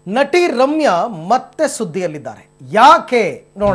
ನಟಿ ರಮ್ಯಾ ಮತ್ತೆ ಸುದ್ದಿಯಲ್ಲಿದ್ದಾರೆ ಯಾಕೆ ನೋಡೋಣ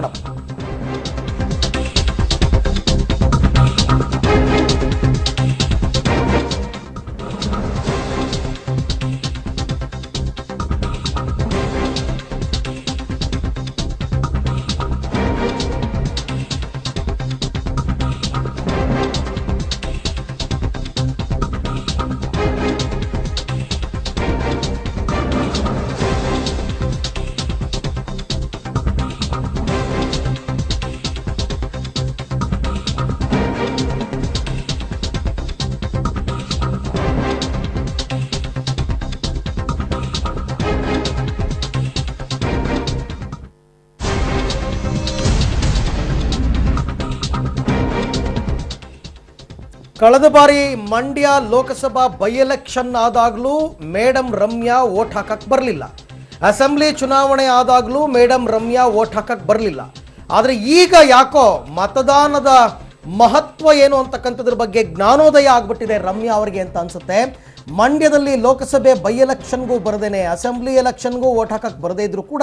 ಕಳೆದ ಬಾರಿ ಮಂಡ್ಯ ಲೋಕಸಭಾ ಬೈ ಎಲೆಕ್ಷನ್ ಆದಾಗಲೂ ಮೇಡಮ್ ರಮ್ಯಾ ಓಟ್ ಹಾಕಕ್ ಬರಲಿಲ್ಲ ಅಸೆಂಬ್ಲಿ ಚುನಾವಣೆ ಆದಾಗಲೂ ಮೇಡಮ್ ರಮ್ಯಾ ಓಟ್ ಹಾಕಕ್ ಬರಲಿಲ್ಲ ಆದರೆ ಈಗ ಯಾಕೋ ಮತದಾನದ ಮಹತ್ವ ಏನು ಅಂತಕ್ಕಂಥದ್ರ ಬಗ್ಗೆ ಜ್ಞಾನೋದಯ ಆಗ್ಬಿಟ್ಟಿದೆ ರಮ್ಯಾ ಅವರಿಗೆ ಅಂತ ಅನ್ಸುತ್ತೆ ಮಂಡ್ಯದಲ್ಲಿ ಲೋಕಸಭೆ ಬೈ ಎಲೆಕ್ಷನ್ಗೂ ಬರದೇನೆ ಅಸೆಂಬ್ಲಿ ಎಲೆಕ್ಷನ್ಗೂ ಓಟ್ ಹಾಕಕ್ ಬರದೇ ಇದ್ರು ಕೂಡ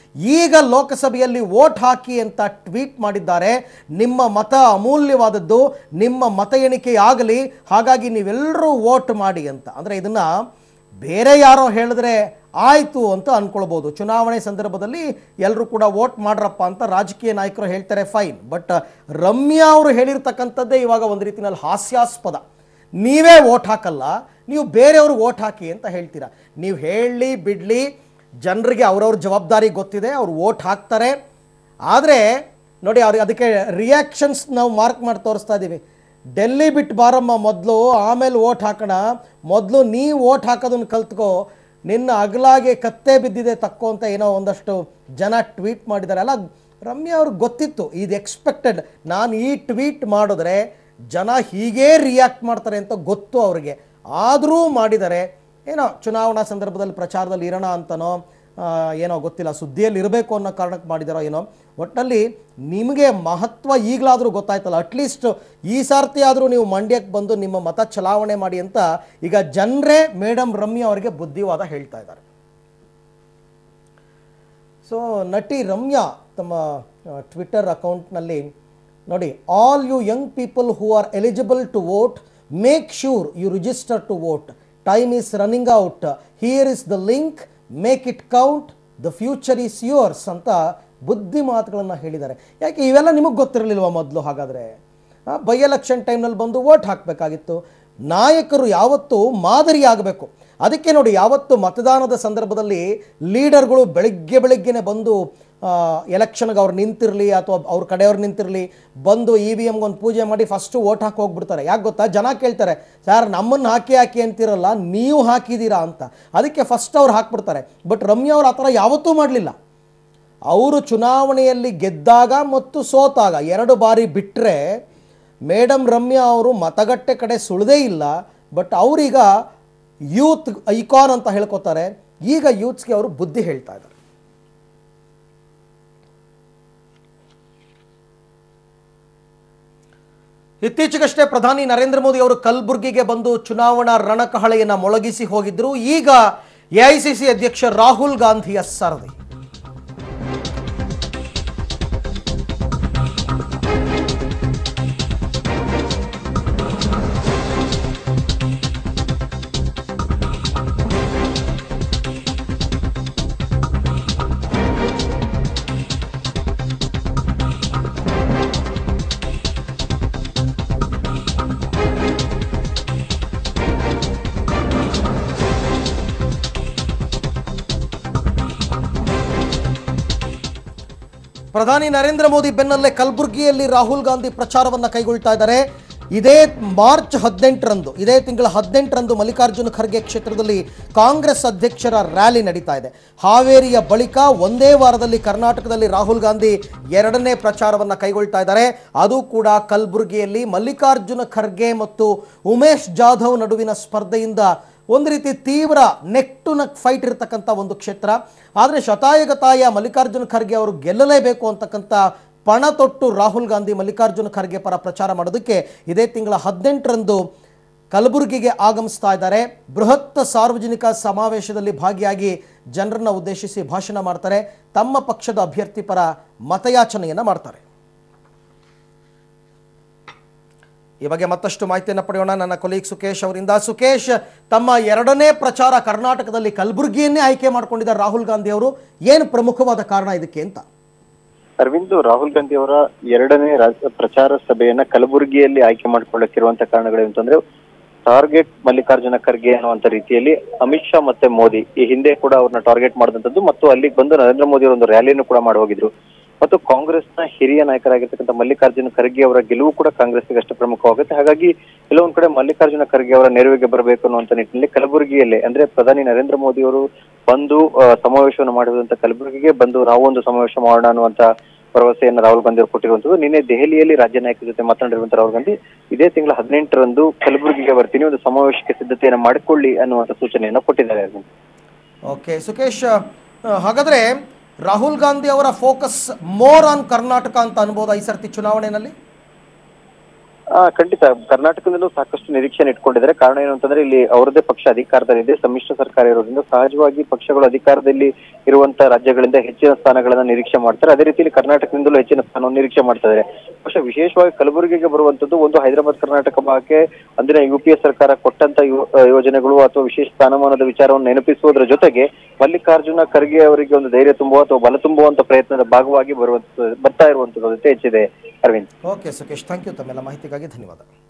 ಈಗ ಲೋಕಸಭೆಯಲ್ಲಿ ವೋಟ್ ಹಾಕಿ ಅಂತ ಟ್ವೀಟ್ ಮಾಡಿದ್ದಾರೆ ನಿಮ್ಮ ಮತ ಅಮೂಲ್ಯವಾದದ್ದು ನಿಮ್ಮ ಮತ ಎಣಿಕೆ ಆಗಲಿ ಹಾಗಾಗಿ ನೀವೆಲ್ಲರೂ ವೋಟ್ ಮಾಡಿ ಅಂತ ಅಂದರೆ ಇದನ್ನ ಬೇರೆ ಯಾರೋ ಹೇಳಿದ್ರೆ ಆಯಿತು ಅಂತ ಅನ್ಕೊಳ್ಬೋದು ಚುನಾವಣೆ ಸಂದರ್ಭದಲ್ಲಿ ಎಲ್ಲರೂ ಕೂಡ ವೋಟ್ ಮಾಡ್ರಪ್ಪ ಅಂತ ರಾಜಕೀಯ ನಾಯಕರು ಹೇಳ್ತಾರೆ ಫೈನ್ ಬಟ್ ರಮ್ಯಾ ಅವರು ಹೇಳಿರ್ತಕ್ಕಂಥದ್ದೇ ಇವಾಗ ಒಂದು ರೀತಿಯಲ್ಲಿ ಹಾಸ್ಯಾಸ್ಪದ ನೀವೇ ವೋಟ್ ಹಾಕಲ್ಲ ನೀವು ಬೇರೆಯವರು ವೋಟ್ ಹಾಕಿ ಅಂತ ಹೇಳ್ತೀರಾ ನೀವು ಹೇಳಲಿ ಬಿಡಲಿ ಜನರಿಗೆ ಅವ್ರವ್ರ ಜವಾಬ್ದಾರಿ ಗೊತ್ತಿದೆ ಅವ್ರು ವೋಟ್ ಹಾಕ್ತಾರೆ ಆದರೆ ನೋಡಿ ಅವ್ರಿಗೆ ಅದಕ್ಕೆ ರಿಯಾಕ್ಷನ್ಸ್ ನಾವು ಮಾರ್ಕ್ ಮಾಡಿ ತೋರಿಸ್ತಾ ಇದ್ದೀವಿ ಡೆಲ್ಲಿ ಬಿಟ್ಟು ಬಾರಮ್ಮ ಮೊದಲು ಆಮೇಲೆ ವೋಟ್ ಹಾಕೋಣ ಮೊದಲು ನೀ ವೋಟ್ ಹಾಕೋದನ್ನು ಕಲ್ತ್ಕೋ ನಿನ್ನ ಅಗಲಾಗೆ ಕತ್ತೆ ಬಿದ್ದಿದೆ ತಕ್ಕೋ ಅಂತ ಏನೋ ಒಂದಷ್ಟು ಜನ ಟ್ವೀಟ್ ಮಾಡಿದ್ದಾರೆ ಅಲ್ಲ ರಮ್ಯಾ ಅವ್ರಿಗೆ ಗೊತ್ತಿತ್ತು ಇದು ಎಕ್ಸ್ಪೆಕ್ಟೆಡ್ ನಾನು ಈ ಟ್ವೀಟ್ ಮಾಡಿದ್ರೆ ಜನ ಹೀಗೇ ರಿಯಾಕ್ಟ್ ಮಾಡ್ತಾರೆ ಅಂತ ಗೊತ್ತು ಅವ್ರಿಗೆ ಆದರೂ ಮಾಡಿದ್ದಾರೆ ಏನೋ ಚುನಾವಣಾ ಸಂದರ್ಭದಲ್ಲಿ ಪ್ರಚಾರದಲ್ಲಿ ಇರೋಣ ಅಂತನೋ ಆ, ಏನೋ ಗೊತ್ತಿಲ್ಲ ಸುದ್ದಿಯಲ್ಲಿ ಇರಬೇಕು ಅನ್ನೋ ಕಾರಣಕ್ಕೆ ಮಾಡಿದಾರೋ ಏನೋ ಒಟ್ಟಿನಲ್ಲಿ ನಿಮಗೆ ಮಹತ್ವ ಈಗಲಾದರೂ ಗೊತ್ತಾಯ್ತಲ್ಲ ಅಟ್ಲೀಸ್ಟ್ ಈ ಸಾರ್ತಿ ಆದರೂ ನೀವು ಮಂಡ್ಯಕ್ಕೆ ಬಂದು ನಿಮ್ಮ ಮತ ಚಲಾವಣೆ ಮಾಡಿ ಅಂತ ಈಗ ಜನರೇ ಮೇಡಮ್ ರಮ್ಯಾ ಅವರಿಗೆ ಬುದ್ಧಿವಾದ ಹೇಳ್ತಾ ಇದ್ದಾರೆ ಸೊ ನಟಿ ರಮ್ಯಾ ತಮ್ಮ ಟ್ವಿಟರ್ ಅಕೌಂಟ್ನಲ್ಲಿ ನೋಡಿ all you young people who are eligible to vote make sure you register to vote time is running out here is the link make it count the future is yours ಅಂತ ಬುದ್ಧಿ ಮಾತುಗಳನ್ನು ಹೇಳಿದ್ದಾರೆ ಯಾಕೆ ಇವೆಲ್ಲ ನಿಮಗೆ ಗೊತ್ತಿರಲಿಲ್ವಾ ಮೊದಲು ಹಾಗಾದರೆ ಬೈ ಎಲೆಕ್ಷನ್ ಟೈಮ್ನಲ್ಲಿ ಬಂದು ವೋಟ್ ಹಾಕಬೇಕಾಗಿತ್ತು ನಾಯಕರು ಯಾವತ್ತೂ ಮಾದರಿ ಆಗಬೇಕು ಅದಕ್ಕೆ ನೋಡಿ ಯಾವತ್ತು ಮತದಾನದ ಸಂದರ್ಭದಲ್ಲಿ ಲೀಡರ್ಗಳು ಬೆಳಿಗ್ಗೆ ಬೆಳಿಗ್ಗೆನೆ ಬಂದು ಎಲೆಕ್ಷನ್ಗೆ ಅವ್ರು ನಿಂತಿರಲಿ ಅಥವಾ ಅವ್ರ ಕಡೆಯವ್ರು ನಿಂತಿರಲಿ ಬಂದು ಇ ವಿ ಎಮ್ಗೆ ಒಂದು ಪೂಜೆ ಮಾಡಿ ಫಸ್ಟು ವೋಟ್ ಹಾಕಿ ಹೋಗ್ಬಿಡ್ತಾರೆ ಯಾಕೆ ಗೊತ್ತಾ ಜನ ಕೇಳ್ತಾರೆ ಸರ್ ನಮ್ಮನ್ನು ಹಾಕಿ ಹಾಕಿ ಅಂತಿರಲ್ಲ ನೀವು ಹಾಕಿದ್ದೀರಾ ಅಂತ ಅದಕ್ಕೆ ಫಸ್ಟ್ ಅವ್ರು ಹಾಕ್ಬಿಡ್ತಾರೆ ಬಟ್ ರಮ್ಯಾ ಅವ್ರು ಆ ಥರ ಯಾವತ್ತೂ ಮಾಡಲಿಲ್ಲ ಅವರು ಚುನಾವಣೆಯಲ್ಲಿ ಗೆದ್ದಾಗ ಮತ್ತು ಸೋತಾಗ ಎರಡು ಬಾರಿ ಬಿಟ್ಟರೆ ಮೇಡಮ್ ರಮ್ಯಾ ಅವರು ಮತಗಟ್ಟೆ ಕಡೆ ಸುಳಿದೇ ಇಲ್ಲ ಬಟ್ ಅವರೀಗ ಯೂತ್ ಐಕಾನ್ ಅಂತ ಹೇಳ್ಕೊತಾರೆ ಈಗ ಯೂತ್ಸ್ಗೆ ಅವರು ಬುದ್ಧಿ ಹೇಳ್ತಾ ಇದ್ದಾರೆ ಇತ್ತೀಚೆಗಷ್ಟೇ ಪ್ರಧಾನಿ ನರೇಂದ್ರ ಮೋದಿ ಅವರು ಕಲಬುರ್ಗಿಗೆ ಬಂದು ಚುನಾವಣಾ ರಣಕಹಳೆಯನ್ನ ಮೊಳಗಿಸಿ ಹೋಗಿದ್ರು ಈಗ ಎಐಸಿಸಿ ಅಧ್ಯಕ್ಷ ರಾಹುಲ್ ಗಾಂಧಿಯ ಸರದಿ ಪ್ರಧಾನಿ ನರೇಂದ್ರ ಮೋದಿ ಬೆನ್ನಲ್ಲೇ ಕಲಬುರಗಿಯಲ್ಲಿ ರಾಹುಲ್ ಗಾಂಧಿ ಪ್ರಚಾರವನ್ನು ಕೈಗೊಳ್ತಾ ಇದ್ದಾರೆ ಇದೇ ಮಾರ್ಚ್ ಹದಿನೆಂಟರಂದು ಇದೇ ತಿಂಗಳ ಹದಿನೆಂಟರಂದು ಮಲ್ಲಿಕಾರ್ಜುನ ಖರ್ಗೆ ಕ್ಷೇತ್ರದಲ್ಲಿ ಕಾಂಗ್ರೆಸ್ ಅಧ್ಯಕ್ಷರ ರ್ಯಾಲಿ ನಡೀತಾ ಇದೆ ಹಾವೇರಿಯ ಬಳಿಕ ಒಂದೇ ವಾರದಲ್ಲಿ ಕರ್ನಾಟಕದಲ್ಲಿ ರಾಹುಲ್ ಗಾಂಧಿ ಎರಡನೇ ಪ್ರಚಾರವನ್ನು ಕೈಗೊಳ್ತಾ ಇದ್ದಾರೆ ಅದು ಕೂಡ ಕಲಬುರಗಿಯಲ್ಲಿ ಮಲ್ಲಿಕಾರ್ಜುನ ಖರ್ಗೆ ಮತ್ತು ಉಮೇಶ್ ಜಾಧವ್ ನಡುವಿನ ಸ್ಪರ್ಧೆಯಿಂದ ಒಂದು ರೀತಿ ತೀವ್ರ ನೆಕ್ ಟು ನೆಕ್ ಫೈಟ್ ಇರತಕ್ಕಂಥ ಒಂದು ಕ್ಷೇತ್ರ ಆದರೆ ಶತಾಯಗತಾಯ ಮಲ್ಲಿಕಾರ್ಜುನ ಖರ್ಗೆ ಅವರು ಗೆಲ್ಲಲೇಬೇಕು ಅಂತಕ್ಕಂಥ ಪಣ ತೊಟ್ಟು ರಾಹುಲ್ ಗಾಂಧಿ ಮಲ್ಲಿಕಾರ್ಜುನ ಖರ್ಗೆ ಪರ ಪ್ರಚಾರ ಮಾಡೋದಕ್ಕೆ ಇದೇ ತಿಂಗಳ ಹದಿನೆಂಟರಂದು ಕಲಬುರಗಿಗೆ ಆಗಮಿಸ್ತಾ ಇದ್ದಾರೆ ಬೃಹತ್ ಸಾರ್ವಜನಿಕ ಸಮಾವೇಶದಲ್ಲಿ ಭಾಗಿಯಾಗಿ ಜನರನ್ನ ಉದ್ದೇಶಿಸಿ ಭಾಷಣ ಮಾಡ್ತಾರೆ ತಮ್ಮ ಪಕ್ಷದ ಅಭ್ಯರ್ಥಿ ಪರ ಮತಯಾಚನೆಯನ್ನ ಮಾಡ್ತಾರೆ ಈ ಬಗ್ಗೆ ಮತ್ತಷ್ಟು ಮಾಹಿತಿಯನ್ನು ಪಡೆಯೋಣ ನನ್ನ ಕೊಲೀಗ್ ಸುಕೇಶ್ ಅವರಿಂದ ಸುಕೇಶ್ ತಮ್ಮ ಎರಡನೇ ಪ್ರಚಾರ ಕರ್ನಾಟಕದಲ್ಲಿ ಕಲಬುರಗಿಯನ್ನೇ ಆಯ್ಕೆ ಮಾಡ್ಕೊಂಡಿದ್ದಾರೆ ರಾಹುಲ್ ಗಾಂಧಿ ಅವರು ಏನು ಪ್ರಮುಖವಾದ ಕಾರಣ ಇದಕ್ಕೆ ಅಂತ ಅರವಿಂದ್ ರಾಹುಲ್ ಗಾಂಧಿ ಅವರ ಎರಡನೇ ರಾಜ್ಯ ಪ್ರಚಾರ ಸಭೆಯನ್ನ ಕಲಬುರಗಿಯಲ್ಲಿ ಆಯ್ಕೆ ಮಾಡಿಕೊಳ್ಳಕ್ಕಿರುವಂತ ಕಾರಣಗಳೇನು ಅಂತಂದ್ರೆ ಟಾರ್ಗೆಟ್ ಮಲ್ಲಿಕಾರ್ಜುನ ಖರ್ಗೆ ಅನ್ನುವಂತ ರೀತಿಯಲ್ಲಿ ಅಮಿತ್ ಶಾ ಮತ್ತೆ ಮೋದಿ ಈ ಹಿಂದೆ ಕೂಡ ಅವ್ರನ್ನ ಟಾರ್ಗೆಟ್ ಮಾಡಿದಂತದ್ದು ಮತ್ತು ಅಲ್ಲಿಗೆ ಬಂದು ನರೇಂದ್ರ ಮೋದಿ ಅವರ ಒಂದು ರ್ಯಾಲಿಯನ್ನು ಕೂಡ ಮಾಡಿ ಹೋಗಿದ್ರು ಮತ್ತು ಕಾಂಗ್ರೆಸ್ನ ಹಿರಿಯ ನಾಯಕರಾಗಿರ್ತಕ್ಕಂಥ ಮಲ್ಲಿಕಾರ್ಜುನ ಖರ್ಗೆ ಅವರ ಗೆಲುವು ಕೂಡ ಕಾಂಗ್ರೆಸ್ಗೆ ಅಷ್ಟು ಪ್ರಮುಖವಾಗುತ್ತೆ ಹಾಗಾಗಿ ಕೆಲವೊಂದ್ ಕಡೆ ಮಲ್ಲಿಕಾರ್ಜುನ ಖರ್ಗೆ ಅವರ ನೆರವಿಗೆ ಬರಬೇಕು ಅನ್ನುವಂತ ನಿಟ್ಟಿನಲ್ಲಿ ಕಲಬುರಗಿಯಲ್ಲೇ ಅಂದ್ರೆ ಪ್ರಧಾನಿ ನರೇಂದ್ರ ಮೋದಿ ಅವರು ಬಂದು ಆ, ಸಮಾವೇಶವನ್ನು ಮಾಡಿರುವಂತ ಕಲಬುರಗಿಗೆ ಬಂದು ನಾವು ಒಂದು ಸಮಾವೇಶ ಮಾಡೋಣ ಅನ್ನುವಂತ ಭರವಸೆಯನ್ನು ರಾಹುಲ್ ಗಾಂಧಿ ಅವರು ಕೊಟ್ಟಿರುವಂತದ್ದು ನಿನ್ನೆ ದೆಹಲಿಯಲ್ಲಿ ರಾಜ್ಯ ನಾಯಕರ ಜೊತೆ ಮಾತನಾಡಿರುವಂತ ರಾಹುಲ್ ಗಾಂಧಿ ಇದೇ ತಿಂಗಳ ಹದಿನೆಂಟರಂದು ಕಲಬುರಗಿಗೆ ಬರ್ತೀನಿ ಒಂದು ಸಮಾವೇಶಕ್ಕೆ ಸಿದ್ಧತೆಯನ್ನು ಮಾಡಿಕೊಳ್ಳಿ ಅನ್ನುವಂತ ಸೂಚನೆಯನ್ನು ಕೊಟ್ಟಿದ್ದಾರೆ ಅರವಿಂದ್. ಓಕೆ ಸುಕೇಶ್ ಆ, ಹಾಗಾದ್ರೆ ರಾಹುಲ್ ಗಾಂಧಿ ಅವರ ಫೋಕಸ್ ಮೋರ್ ಆನ್ ಕರ್ನಾಟಕ ಅಂತ ಅನ್ಬೋದಾ ಈ ಸರ್ತಿ ಚುನಾವಣೆಯಲ್ಲಿ ಆ ಖಂಡಿತ ಕರ್ನಾಟಕದಲ್ಲೂ ಸಾಕಷ್ಟು ನಿರೀಕ್ಷೆಯನ್ನು ಇಟ್ಕೊಂಡಿದ್ದಾರೆ ಕಾರಣ ಏನು ಅಂತಂದ್ರೆ ಇಲ್ಲಿ ಅವರದೇ ಪಕ್ಷ ಅಧಿಕಾರದಲ್ಲಿದೆ ಸಮ್ಮಿಶ್ರ ಸರ್ಕಾರ ಇರೋದ್ರಿಂದ ಸಹಜವಾಗಿ ಪಕ್ಷಗಳು ಅಧಿಕಾರದಲ್ಲಿ ಇರುವಂತ ರಾಜ್ಯಗಳಿಂದ ಹೆಚ್ಚಿನ ಸ್ಥಾನಗಳನ್ನ ನಿರೀಕ್ಷೆ ಮಾಡ್ತಾರೆ ಅದೇ ರೀತಿಯಲ್ಲಿ ಕರ್ನಾಟಕದಿಂದಲೂ ಹೆಚ್ಚಿನ ಸ್ಥಾನವನ್ನು ನಿರೀಕ್ಷೆ ಮಾಡ್ತಾ ಇದ್ದಾರೆ ಬಹುಶಃ ವಿಶೇಷವಾಗಿ ಕಲಬುರಗಿಗೆ ಬರುವಂತದ್ದು ಒಂದು ಹೈದರಾಬಾದ್ ಕರ್ನಾಟಕ ಭಾಗಕ್ಕೆ ಅಂದಿನ ಯು ಪಿ ಎ ಸರ್ಕಾರ ಕೊಟ್ಟಂತ ಯೋ- ಆ, ಯೋಜನೆಗಳು ಅಥವಾ ವಿಶೇಷ ಸ್ಥಾನಮಾನದ ವಿಚಾರವನ್ನು ನೆನಪಿಸುವುದರ ಜೊತೆಗೆ ಮಲ್ಲಿಕಾರ್ಜುನ ಖರ್ಗೆ ಅವರಿಗೆ ಒಂದು ಧೈರ್ಯ ತುಂಬುವ ಅಥವಾ ಬಲ ತುಂಬುವಂತ ಪ್ರಯತ್ನದ ಭಾಗವಾಗಿ ಬರುವಂತ ಬರ್ತಾ ಇರುವಂತದ್ದು ಹೆಚ್ಚಿದೆ Arvind okay Sukesh thank you ತಮ್ಮೆಲ್ಲ ಮಾಹಿತಿಗಾಗಿ ಧನ್ಯವಾದ